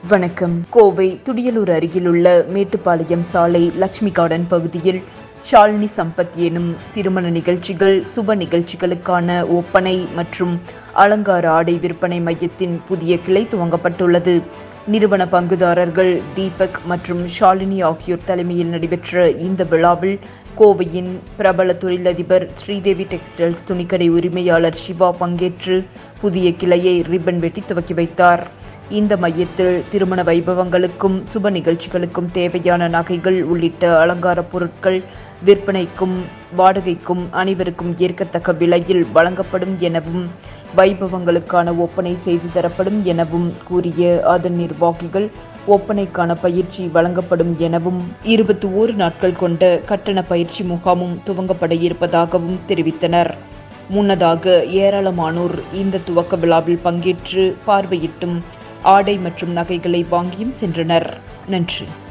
வணக்கம் கோவை துடியலூர் அருகிலுள்ள மேட்டுப்பாளையம் சாலை லட்சுமி கார்டன் பகுதியில் ஷாலினி சம்பத் எனும் திருமண நிகழ்ச்சிகள் சுப நிகழ்ச்சிகளுக்கான ஒப்பனை மற்றும் அலங்கார ஆடை விற்பனை மையத்தின் புதிய கிளை துவங்கப்பட்டுள்ளது நிறுவன பங்குதாரர்கள் தீபக் மற்றும் ஷாலினி ஆகியோர் தலைமையில் நடைபெற்ற இந்த விழாவில் கோவையின் பிரபல தொழிலதிபர் ஸ்ரீதேவி டெக்ஸ்டைல்ஸ் துணிக்கடை உரிமையாளர் சிவா பங்கேற்று புதிய கிளையை ரிப்பன் வெட்டி துவக்கி வைத்தார் இந்த மையத்தில் திருமண வைபவங்களுக்கும் சுப நிகழ்ச்சிகளுக்கும் தேவையான நகைகள் உள்ளிட்ட அலங்கார பொருட்கள் விற்பனைக்கும் வாடகைக்கும் அனைவருக்கும் ஏற்கத்தக்க விலையில் வழங்கப்படும் எனவும் வைபவங்களுக்கான ஒப்பனை செய்து தரப்படும் எனவும் கூறிய அதன் நிர்வாகிகள் ஒப்பனைக்கான பயிற்சி வழங்கப்படும் எனவும் இருபத்தி ஓரு நாட்கள் கொண்ட கட்டண பயிற்சி முகாமும் துவங்கப்பட இருப்பதாகவும் தெரிவித்தனர் முன்னதாக ஏராளமானோர் இந்த துவக்க விழாவில் பங்கேற்று பார்வையிட்டும் ஆடை மற்றும் நகைகளை வாங்கியும் சென்றனர் நன்றி